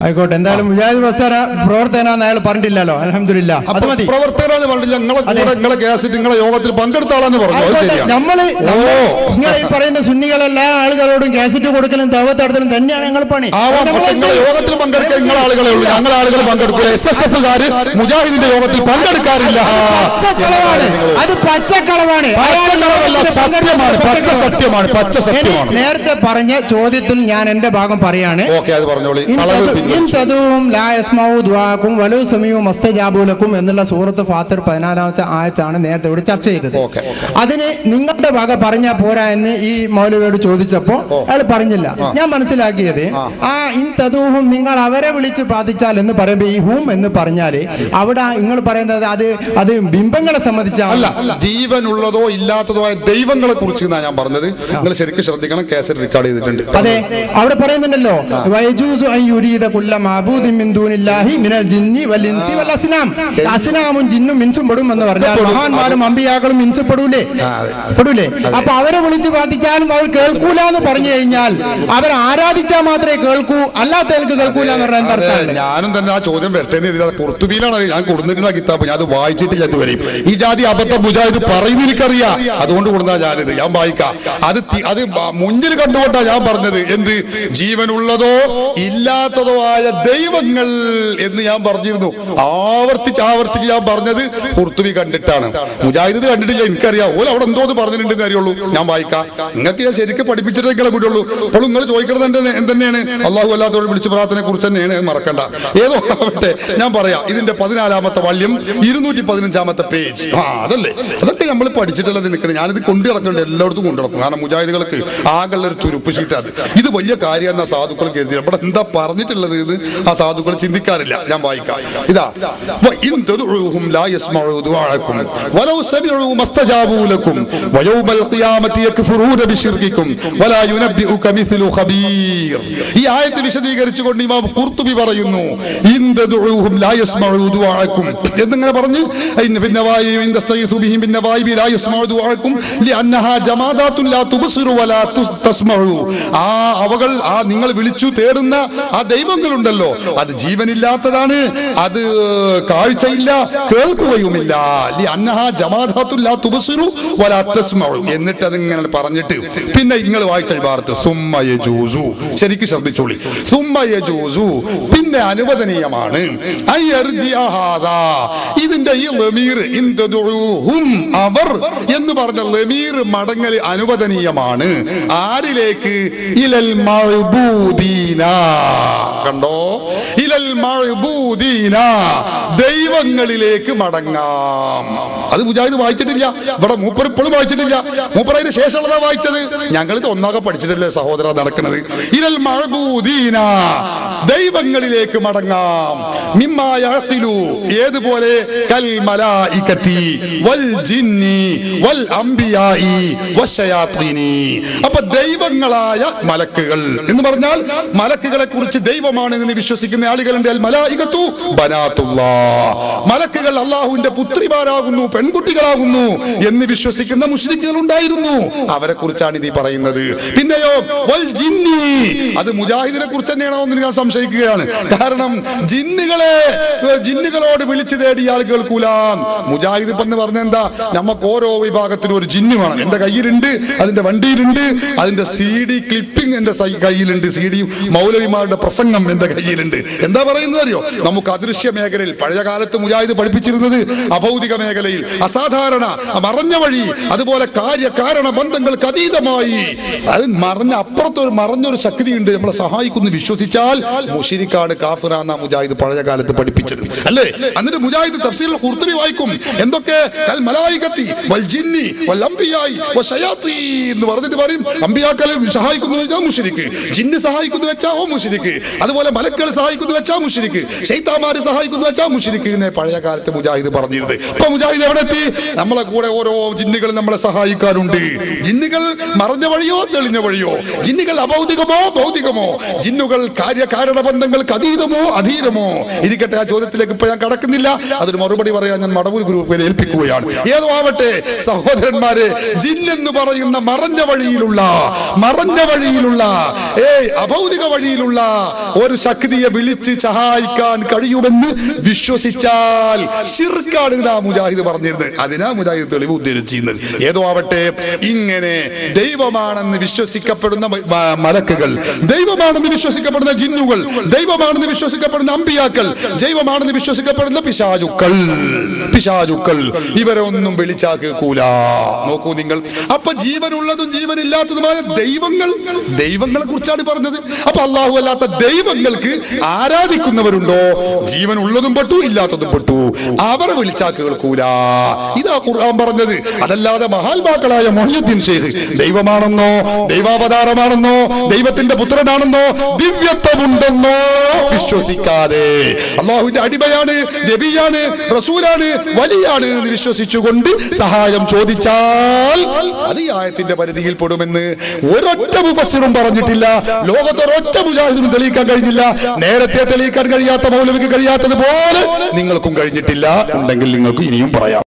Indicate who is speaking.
Speaker 1: ആയിക്കോട്ടെ എന്തായാലും മുജാഹിദ് പ്രസ്ഥാന പ്രവർത്തനാന്ന് അയാൾ പറഞ്ഞിട്ടില്ലല്ലോ അലഹമില്ല അത്
Speaker 2: അപ്പൊ
Speaker 1: മതി
Speaker 2: പ്രവർത്തകരാന്ന് പറഞ്ഞില്ല നിങ്ങളെ കൂടെ നിങ്ങളെ കേസിൽ നിങ്ങളെ യോഗത്തിൽ പങ്കെടുത്ത ആളാന്ന് പറഞ്ഞു അത്
Speaker 1: ആയിക്കോട്ടെ,
Speaker 2: ശരിയാണ്
Speaker 1: നമ്മള്
Speaker 2: ഓ
Speaker 1: നിങ്ങൾ ഈ പറയുന്ന സുന്നികളെല്ലാ ആളുകളോടും കാസറ്റ് കൊടുക്കലും തവത്തടത്തലും തന്നെയാണ് ഞങ്ങൾ പണി
Speaker 2: ആവാം
Speaker 1: അത്
Speaker 2: പക്ഷെ
Speaker 1: നമ്മള്
Speaker 2: നിങ്ങളെ യോഗത്തിൽ പങ്കെടുക്കാൻ നിങ്ങളെ ആളുകളെ ഉള്ളൂ ഞങ്ങളെ ആളുകൾ പങ്കെടുക്കില്ല എസ് എസ് എഫുകാര് മുജാഹിദിന്റെ യോഗത്തിൽ പങ്കെടുക്കാറില്ല
Speaker 1: പച്ചക്കളവാണ് അത് പച്ചക്കളവാണ്
Speaker 2: പച്ചക്കളവല്ല സത്യമാണ് പച്ച സത്യമാണ് പച്ച
Speaker 1: ഇനി
Speaker 2: സത്യമാണ്
Speaker 1: നേരത്തെ പറഞ്ഞ ചോദ്യത്തിൽ ഞാൻ എന്റെ ഭാഗം പറയാണ്
Speaker 2: ഓക്കെ അത് പറഞ്ഞോളി
Speaker 1: ഇൻ
Speaker 2: കളവ്
Speaker 1: തദു- ഇൻ
Speaker 2: പിൻവലിച്ചു
Speaker 1: തദുവും ലാ യസ്മഉ ദുആക്കും വലു സമീഉ മസ്തജാബുലക്കും എന്നുള്ള സൂറത്ത് ഫാത്തിർ പതിനാലാമത്തെ ആയത്താണ് നേരത്തെ ഇവിടെ ചർച്ച ചെയ്തത്
Speaker 2: ഓക്കെ.
Speaker 1: അതിന് നിങ്ങളുടെ വക പറഞ്ഞാ പോരാ എന്ന് ഈ മൗലവിയോട് ചോദിച്ചപ്പോ അയാൾ പറഞ്ഞില്ല ഞാൻ മനസ്സിലാക്കിയത് ആ ഇൻ തദൂഹും നിങ്ങൾ അവരെ വിളിച്ച് പ്രാർത്ഥിച്ചാൽ എന്ന് പറയുമ്പോ ഈ ഹൂം എന്ന് പറഞ്ഞാല് അവിടെ നിങ്ങൾ പറയുന്നത് അത് അത് ബിംബങ്ങളെ സംബന്ധിച്ചാണ്
Speaker 2: അല്ല ജീവനുള്ളതോ ഇല്ലാത്തതോ ആയ ദൈവങ്ങളെ കുറിച്ച് എന്നാ ഞാൻ പറഞ്ഞത് നിങ്ങൾ ശരിക്കും ശ്രദ്ധിക്കണം കേസറ്റ് റെക്കോർഡ് ചെയ്തിട്ടുണ്ട്
Speaker 1: അതെ അവിടെ പറയുന്നുണ്ടല്ലോ വയജൂസു അൻ യുരീദ കുല്ല മഅബൂദിൻ മിൻ ദൂനില്ലാഹി മിനൽ ജിന്നി വൽ ഇൻസി വൽ അസ്നാം അസ്നാമും ജിന്നും മിൻസും പെടും എന്ന് പറഞ്ഞാൽ
Speaker 2: പെടും.
Speaker 1: മഹാന്മാരും അമ്പിയാക്കളും മിൻസ് പെടൂലേ
Speaker 2: ആ, അതെ.
Speaker 1: പെടൂലേ അപ്പൊ അവരെ വിളിച്ച് പ്രാർത്ഥിച്ചാലും അവർ കേൾക്കൂല എന്ന് പറഞ്ഞു കഴിഞ്ഞാൽ അവർ ആരാധിച്ചാൽ മാത്രമേ കേൾക്കൂ അല്ലാത്തവർക്ക് കേൾക്കൂല എന്ന് പറഞ്ഞാൽ എന്താ
Speaker 2: അതെ,
Speaker 1: അർത്ഥമാണ്
Speaker 2: ഞാനും തന്നെ ആ ചോദ്യം വരട്ടേന്ന് എതിരാ കുർത്തുബിയിലാണ് അത് ഞാൻ കൊടുത്തിട്ടുള്ള കിതാബ് ഞാൻ അത് വായിച്ചിട്ടില്ല ഇതുവരെയും ഈ ജാതി അബദ്ധ മുജാഹിദ് പറയുന്ന എനിക്കറിയാം അതുകൊണ്ട് കൊടുത്താ ഞാനിത് ഞാൻ വായിക്കാം അത് തി- അത് ബ- മുന്നിൽ കണ്ടുകൊണ്ടാ ഞാൻ പറഞ്ഞത് എന്ത് ജീവനുള്ളതോ ഇല്ലാത്തതോ ആയ ദൈവങ്ങൾ എന്ന് ഞാൻ പറഞ്ഞിരുന്നു ആവർത്തിച്ച് ആവർത്തിച്ച് ഞാൻ പറഞ്ഞത് കുർത്തുബി കണ്ടിട്ടാണ് മുജാഹിദ് ഇത് കണ്ടിട്ടില്ല എനിക്കറിയാം ഓല അവിടെ എന്തോ ഒന്ന് പറഞ്ഞിട്ടുണ്ടെന്ന് അറിയുള്ളൂ ഞാൻ വായിക്കാം നിങ്ങൾക്ക് ഞാൻ ശരിക്കും പഠിപ്പിച്ചിട്ടേ നിങ്ങളെ വിടുള്ളൂ അപ്പോൾ നിങ്ങൾ ചോദിക്കുന്നത് എന്ത് എന്തെന്നെയാണ് അള്ളാഹു അല്ലാത്തവരോട് വിളിച്ച് പ്രാർത്ഥനയെ കുറിച്ച് തന്നെയാണ് മറക്കണ്ട ഏതോ ആവട്ടെ ഞാൻ പറയാം ഇതിന്റെ പതിനാലാമത്തെ വള്യം ഇരുന്നൂറ്റി പതിനഞ്ചാമത്തെ പേജ് ആ അതല്ലേ അതൊക്കെ നമ്മൾ പഠിച്ചിട്ടുള്ളത് നിൽക്കണം ഞാനിത് കൊണ്ടു നടക്കുന്നുണ്ട് എല്ലായിടത്തും കൊണ്ടു നടക്കും കാരണം മുജാഹിദുകൾക്ക് ആകെയുള്ള ഒരു തുരുപ്പ് ഷീറ്റ് അത് ഇത് വലിയ കാര്യം എന്ന സാധുക്കൾ കരുതി ഇവിടെ എന്താ പറഞ്ഞിട്ടുള്ളത് ഇത് ആ സാധുക്കൾ ചിന്തിക്കാറില്ല ഞാൻ വായിക്കാം ഇതാ وإن تدعوهم لا يسمعوا دعاءكم ولو سمعوا ما استجابوا لكم ويوم القيامة يكفرون بشرككم ولا ينبئك مثل خبير ഈ ആയത്ത് വിശദീകരിച്ചുകൊണ്ട് ഇമാം ഖുർത്തുബി പറയുന്നു ഇൻ തദഉഹും ലാ യസ്മഉ ദുആഅക്കും എന്നിങ്ങനെ പറഞ്ഞു ഇൻ ഫിന്നവായി ഇൻ തസ്തഗീസു ബിഹിം ബിന്നവായി ലാ യസ്മഉ ദുആഅക്കും ലിഅന്നഹാ ജമാദാത്തുൻ ലാ തുബ്സിറു വലാ തുസ്- തസ്മഉ ആ അവകൾ ആ നിങ്ങൾ വിളിച്ചു തേടുന്ന ആ ദൈവങ്ങളുണ്ടല്ലോ അത് ജീവനില്ലാത്തതാണ് അത് കാഴ്ചയില്ല കേൾക്കുകയുമില്ല ലിഅന്നഹാ ജമാദാത്തുൻ ലാ തുബ്സിറു വലാ തസ്മഉ എന്നിട്ട് അതിങ്ങനെ പറഞ്ഞിട്ട് പിന്നെ നിങ്ങൾ വായിച്ച ഇബാറത്ത് സുമ്മ യജൂസു ശരിക്കും ശ്രദ്ധിച്ചോളി സുമ്മ യജൂസു പിന്നെ അനുവദനീയമാണ് ഐ യർജിഅ ഹാദാ. ഇതിന്റെ ഈ ലമീർ ഇൻ തദഉഹും അവർ എന്ന് പറഞ്ഞ ലമീർ മടങ്ങൽ അനുവദനീയമാണ് ആരിലേക്ക് ഇലൽ മഅബൂദീന കണ്ടോ ഇലൽ മഅബൂദീന ദൈവങ്ങളിലേക്ക് മടങ്ങാം അത് മുജാഹിദ് വായിച്ചിട്ടില്ല ഇവിടെ മൂപ്പർ ഇപ്പോഴും വായിച്ചിട്ടില്ല മൂപ്പർ അതിന് ശേഷമുള്ളതാ വായിച്ചത് ഞങ്ങൾ ഇത് ഒന്നാകെ പഠിച്ചിട്ടില്ലേ സഹോദര നടക്കുന്നത് ഇരൽ മഴബൂദീന ദൈവങ്ങളിലേക്ക് മടങ്ങാം മിമ്മായു ഏതുപോലെ കൽ മലായികത്തി വൽ ജിന്നി വൽ അംബിയായി വശയാത്രീനി അപ്പൊ ദൈവങ്ങളായ മലക്കുകൾ എന്ന് പറഞ്ഞാൽ മലക്കുകളെ കുറിച്ച് ദൈവമാണ് എന്ന് വിശ്വസിക്കുന്ന ആളുകളുണ്ട് അൽ മലായികത്തു ബനാത്തുല്ലാ മലക്കുകൾ അള്ളാഹുവിന്റെ പുത്രിമാരാകുന്നു പെൺകുട്ടികളാകുന്നു എന്ന് വിശ്വസിക്കുന്ന മുസ്ലിക്കുകൾ ഉണ്ടായിരുന്നു അവരെ കുറിച്ചാണ് ഇത് ഈ പറയുന്നത് പിന്നെയോ വൽ ജിന്നി അത് മുജാഹിദിനെ കുറിച്ച് തന്നെയാണോ എന്ന് ഞാൻ സംശയിക്കുകയാണ് കാരണം ജിന്നുകളെ ഏഹ്, ജിന്നുകളോട് വിളിച്ചു തേടി ആൾ കേൾക്കൂല മുജാഹിദ് ഇപ്പം എന്ന് പറഞ്ഞ എന്താ നമുക്ക് ഓരോ വിഭാഗത്തിനും ഒരു ജിന്നു വേണം എന്റെ കയ്യിലുണ്ട് അതിന്റെ വണ്ടിയിലുണ്ട് അതിന്റെ സി ഡി ക്ലിപ്പിംഗ് എന്റെ സൈ- കയ്യിലുണ്ട് സി ഡി മൗലവിമാരുടെ പ്രസംഗം എന്റെ കയ്യിലുണ്ട് എന്താ പറയുന്നത് അറിയോ നമുക്ക് അദൃശ്യ മേഖലയിൽ പഴയ കാലത്ത് മുജാഹിദ് പഠിപ്പിച്ചിരുന്നത് അഭൗതിക മേഖലയിൽ അസാധാരണ മറഞ്ഞ വഴി അതുപോലെ കാര്യ കാരണ ബന്ധങ്ങൾക്ക് അതീതമായി അത് മറഞ്ഞ അപ്പുറത്തൊരു മറഞ്ഞൊരു ശക്തിയുണ്ട് നമ്മളെ സഹായിക്കുന്നു വിശ്വസിച്ചാൽ മുഷിരിക്കാണ് കാഫിറാന്ന മുജാഹിദ് പഴയ കാലത്ത് പഠിപ്പിച്ചത് അല്ലേ എന്നിട്ട് മുജാഹിദ് തഫ്സീൽ ഖുർത്തുബി വായിക്കും എന്തൊക്കെ കൽ മലായികത്തി വൽ ജിന്നി വൽ അംബിയായി വശയാത്തി എന്ന് പറഞ്ഞിട്ട് പറയും അമ്പിയാക്കളെ സഹായിക്കുന്നു വെച്ചാൽ മുഷിരിക്ക് ജിന്ന് സഹായിക്കുന്നു വെച്ചാ ഓ മുഷിരിക്ക് അതുപോലെ മലക്കൾ സഹായിക്കുന്നു വെച്ചാ മുഷിരിക്ക് ഷെയ്ത്താമാര് സഹായിക്കുന്നു വെച്ചാ മുഷിരിക്ക് എന്നേ പഴയ കാലത്ത് മുജാഹിദ് പറഞ്ഞിരുന്നത് ഇപ്പൊ മുജാഹിദ് എവിടെ എത്തി നമ്മളെ കൂടെ ഓരോ ജിന്നുകൾ നമ്മളെ സഹായിക്കാറുണ്ട് ജിന്നുകൾ മറഞ്ഞ വഴിയോ തെളിഞ്ഞ വഴിയോ ജിന്നുകൾ അഭൗതികമോ ഭൗതികമോ ജിന്നുകൾ കാര്യകാരണ മരണ ബന്ധങ്ങൾക്ക് അതീതമോ അധീരമോ ഇരിക്കട്ടെ ആ ചോദ്യത്തിലേക്ക് ഇപ്പൊ ഞാൻ കടക്കുന്നില്ല അതിന് മറുപടി പറയാൻ ഞാൻ മടവൂർ ഗ്രൂപ്പിനെ ഏൽപ്പിക്കുകയാണ് ഏതോ ആവട്ടെ സഹോദരന്മാരെ ജിൻ എന്ന് പറയുന്ന മറഞ്ഞ വഴിയിലുള്ള മറഞ്ഞ വഴിയിലുള്ള ഏയ് അഭൗതിക വഴിയിലുള്ള ഒരു ശക്തിയെ വിളിച്ച് സഹായിക്കാൻ കഴിയുമെന്ന് വിശ്വസിച്ചാൽ ഷിർക്കാണ് ഇതാ മുജാഹിദ് പറഞ്ഞിരുന്നത് അതിനാ മുജാഹിദ് തെളിവ് ഉദ്ധരിച്ചിരുന്നത് ഏതോ ആവട്ടെ ഇങ്ങനെ ദൈവമാണെന്ന് വിശ്വസിക്കപ്പെടുന്ന മ- മ- മലക്കുകൾ ദൈവമാണെന്ന് വിശ്വസിക്കപ്പെടുന്ന ജിന്നുകൾ ദൈവമാണെന്ന് വിശ്വസിക്കപ്പെടുന്ന അമ്പിയാക്കൾ ദൈവമാണെന്ന് വിശ്വസിക്കപ്പെടുന്ന പിശാചുക്കൾ പിശാചുക്കൾ ഇവരെ ഒന്നും വിളിച്ചാ കേൾക്കൂല നോക്കൂ നിങ്ങൾ അപ്പൊ ജീവനുള്ളതും ജീവനില്ലാത്തതുമായ ദൈവങ്ങൾ ദൈവങ്ങളെ കുറിച്ചാണ് പറഞ്ഞത് അപ്പൊ അള്ളാഹു അല്ലാത്ത ദൈവങ്ങൾക്ക് ആരാധിക്കുന്നവരുണ്ടോ ജീവൻ ഉള്ളതും പെട്ടു ഇല്ലാത്തതും പെട്ടു അവരെ വിളിച്ചാ കേൾക്കൂല ഇതാ ഖുർആൻ പറഞ്ഞത് അതല്ലാതെ മഹാത്മാക്കളായ മൊഹീദ്ദീൻ ഷെയ്ഖ് ദൈവമാണെന്നോ ദൈവാവതാരമാണെന്നോ ദൈവത്തിന്റെ പുത്രനാണെന്നോ ദിവ്യത്വമുണ്ടെന്നോ വിശ്വസിക്കാതെ അള്ളാഹുവിന്റെ അടിമയാണ് നബിയാണ് റസൂലാണ് വലിയാണ് എന്ന് വിശ്വസിച്ചുകൊണ്ട് സഹായം ചോദിച്ചാൽ അത് ഈ ആയത്തിന്റെ പരിധിയിൽ പെടുമെന്ന് ഒരൊറ്റ മുഫസ്സിറും പറഞ്ഞിട്ടില്ല ലോകത്ത് ഒരൊറ്റ മുജാഹിദിനും തെളിയിക്കാൻ കഴിഞ്ഞില്ല നേരത്തെ തെളിയിക്കാൻ കഴിയാത്ത മൗലവിക്ക് കഴിയാത്തത് പോലെ നിങ്ങൾക്കും കഴിഞ്ഞിട്ടില്ല ഉണ്ടെങ്കിൽ നിങ്ങൾക്ക് ഇനിയും പറയാം